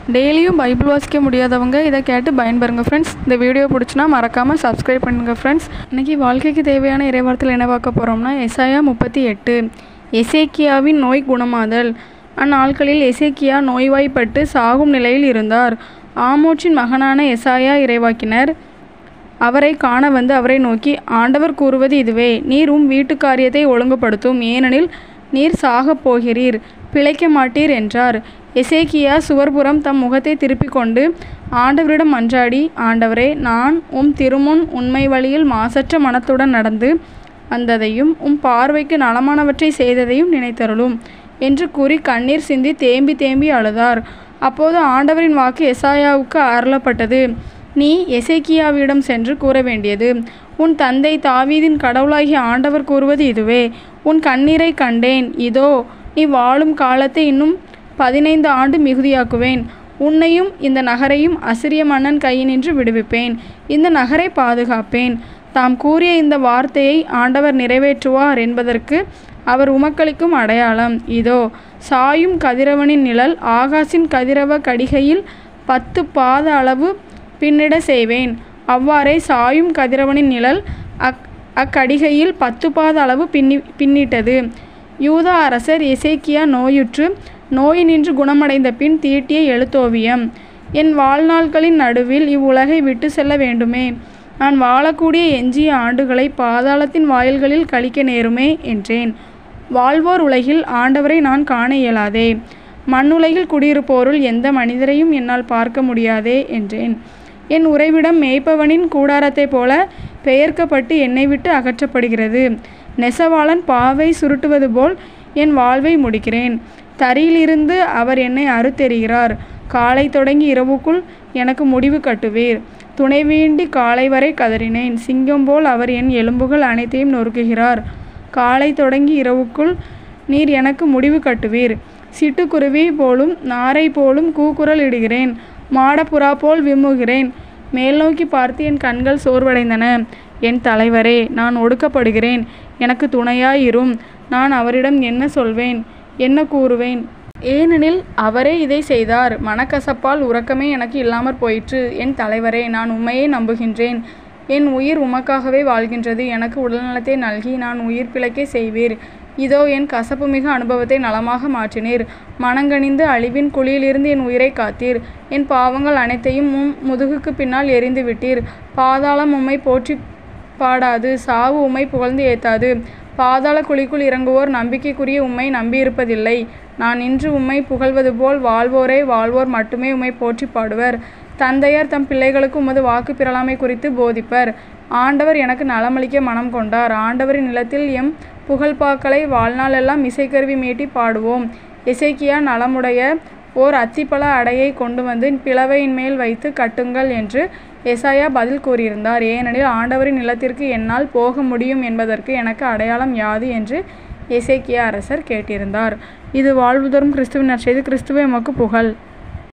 டெய்லியும் பைபிள் வாசிக்க முடியாதவங்க இதை கேட்டு பயன்பெறுங்க ஃப்ரெண்ட்ஸ் இந்த வீடியோ பிடிச்சினா மறக்காமல் சப்ஸ்கிரைப் பண்ணுங்க ஃப்ரெண்ட்ஸ் இன்றைக்கி வாழ்க்கைக்கு தேவையான இறைவார்த்தையில் என்ன பார்க்க போகிறோம்னா எசாயா முப்பத்தி எட்டு எசேக்கியாவின் நோய் குணமாதல் அந்நாட்களில் எசேக்கியா நோய்வாய்ப்பட்டு சாகும் நிலையில் இருந்தார் ஆமோச்சின் மகனான எசாயா இறைவாக்கினர் அவரை காண வந்து அவரை நோக்கி ஆண்டவர் கூறுவது இதுவே நீர் உம் வீட்டு காரியத்தை ஒழுங்குபடுத்தும் ஏனெனில் நீர் சாகப் போகிறீர் பிழைக்க மாட்டீர் என்றார் எசேக்கியா சுவர்புறம் தம் முகத்தை திருப்பிக் கொண்டு ஆண்டவரிடம் மன்றாடி ஆண்டவரே நான் உம் திருமுன் உண்மை வழியில் மாசற்ற மனத்துடன் நடந்து வந்ததையும் உம் பார்வைக்கு நலமானவற்றை செய்ததையும் நினைத்தருளும் என்று கூறி கண்ணீர் சிந்தி தேம்பி தேம்பி அழுதார் அப்போது ஆண்டவரின் வாக்கு எசாயாவுக்கு அருளப்பட்டது நீ எசேக்கியாவிடம் சென்று கூற வேண்டியது உன் தந்தை தாவீதின் கடவுளாகிய ஆண்டவர் கூறுவது இதுவே உன் கண்ணீரை கண்டேன் இதோ நீ வாழும் காலத்தை இன்னும் பதினைந்து ஆண்டு மிகுதியாக்குவேன் உன்னையும் இந்த நகரையும் அசிரிய மன்னன் கையினின்று விடுவிப்பேன் இந்த நகரை பாதுகாப்பேன் தாம் கூறிய இந்த வார்த்தையை ஆண்டவர் நிறைவேற்றுவார் என்பதற்கு அவர் உமக்களிக்கும் அடையாளம் இதோ சாயும் கதிரவனின் நிழல் ஆகாசின் கதிரவ கடிகையில் பத்து பாத அளவு பின்னிட செய்வேன் அவ்வாறே சாயும் கதிரவனின் நிழல் அக் அக்கடிகையில் பத்து பாத அளவு பின்னி பின்னிட்டது யூதா அரசர் எசேக்கியா நோயுற்று நோயினின்று குணமடைந்த பின் தீட்டிய எழுத்தோவியம் என் வாழ்நாள்களின் நடுவில் இவ்வுலகை விட்டு செல்ல வேண்டுமே நான் வாழக்கூடிய எஞ்சிய ஆண்டுகளை பாதாளத்தின் வாயில்களில் கழிக்க நேருமே என்றேன் வாழ்வோர் உலகில் ஆண்டவரை நான் காண இயலாதே மண்ணுலகில் குடியிருப்போருள் எந்த மனிதரையும் என்னால் பார்க்க முடியாதே என்றேன் என் உறைவிடம் மேய்ப்பவனின் கூடாரத்தைப் போல பெயர்க்கப்பட்டு என்னை விட்டு அகற்றப்படுகிறது நெசவாளன் பாவை சுருட்டுவது போல் என் வாழ்வை முடிக்கிறேன் தரியிலிருந்து அவர் என்னை அறுத்தெறிகிறார் காலை தொடங்கி இரவுக்குள் எனக்கு முடிவு கட்டுவீர் துணை வேண்டி காலை வரை கதறினேன் சிங்கம் போல் அவர் என் எலும்புகள் அனைத்தையும் நொறுக்குகிறார் காலை தொடங்கி இரவுக்குள் நீர் எனக்கு முடிவு கட்டுவீர் சிட்டுக்குருவி போலும் நாரை போலும் கூக்குரல் இடுகிறேன் மாடப்புறா போல் விம்முகிறேன் மேல் நோக்கி பார்த்து என் கண்கள் சோர்வடைந்தன என் தலைவரே நான் ஒடுக்கப்படுகிறேன் எனக்கு துணையாயிரும் நான் அவரிடம் என்ன சொல்வேன் என்ன கூறுவேன் ஏனெனில் அவரே இதை செய்தார் மனக்கசப்பால் உறக்கமே எனக்கு இல்லாமற் போயிற்று என் தலைவரே நான் உண்மையே நம்புகின்றேன் என் உயிர் உமக்காகவே வாழ்கின்றது எனக்கு உடல்நலத்தை நல்கி நான் உயிர் பிழைக்க செய்வீர் இதோ என் கசப்புமிகு அனுபவத்தை நலமாக மாற்றினீர் மனங்கனிந்து அழிவின் குழியிலிருந்து என் உயிரை காத்தீர் என் பாவங்கள் அனைத்தையும் உம் முதுகுக்கு பின்னால் எரிந்து விட்டீர் பாதாளம் உம்மை போற்றி பாடாது சாவு உம்மை புகழ்ந்து ஏத்தாது பாதாள குழிக்குள் இறங்குவோர் நம்பிக்கைக்குரிய உம்மை நம்பியிருப்பதில்லை நான் இன்று உம்மை புகழ்வது போல் வாழ்வோரே வாழ்வோர் மட்டுமே உம்மை போற்றி பாடுவர் தந்தையர் தம் பிள்ளைகளுக்கு உமது வாக்கு பிறலாமை குறித்து போதிப்பர் ஆண்டவர் எனக்கு நலமளிக்க மனம் கொண்டார் ஆண்டவரின் நிலத்தில் எம் புகழ்பாக்களை வாழ்நாளெல்லாம் இசைக்கருவி மீட்டி பாடுவோம் இசைக்கியா நலமுடைய ஓர் அத்திப்பழ அடையை கொண்டு வந்து பிளவையின் மேல் வைத்து கட்டுங்கள் என்று எசாயா பதில் கூறியிருந்தார் ஏனெனில் ஆண்டவரின் நிலத்திற்கு என்னால் போக முடியும் என்பதற்கு எனக்கு அடையாளம் யாது என்று எசேக்கியா அரசர் கேட்டிருந்தார் இது வாழ்வு தரும் கிறிஸ்துவின் நற்செய்தி கிறிஸ்துவே எமக்கு புகழ்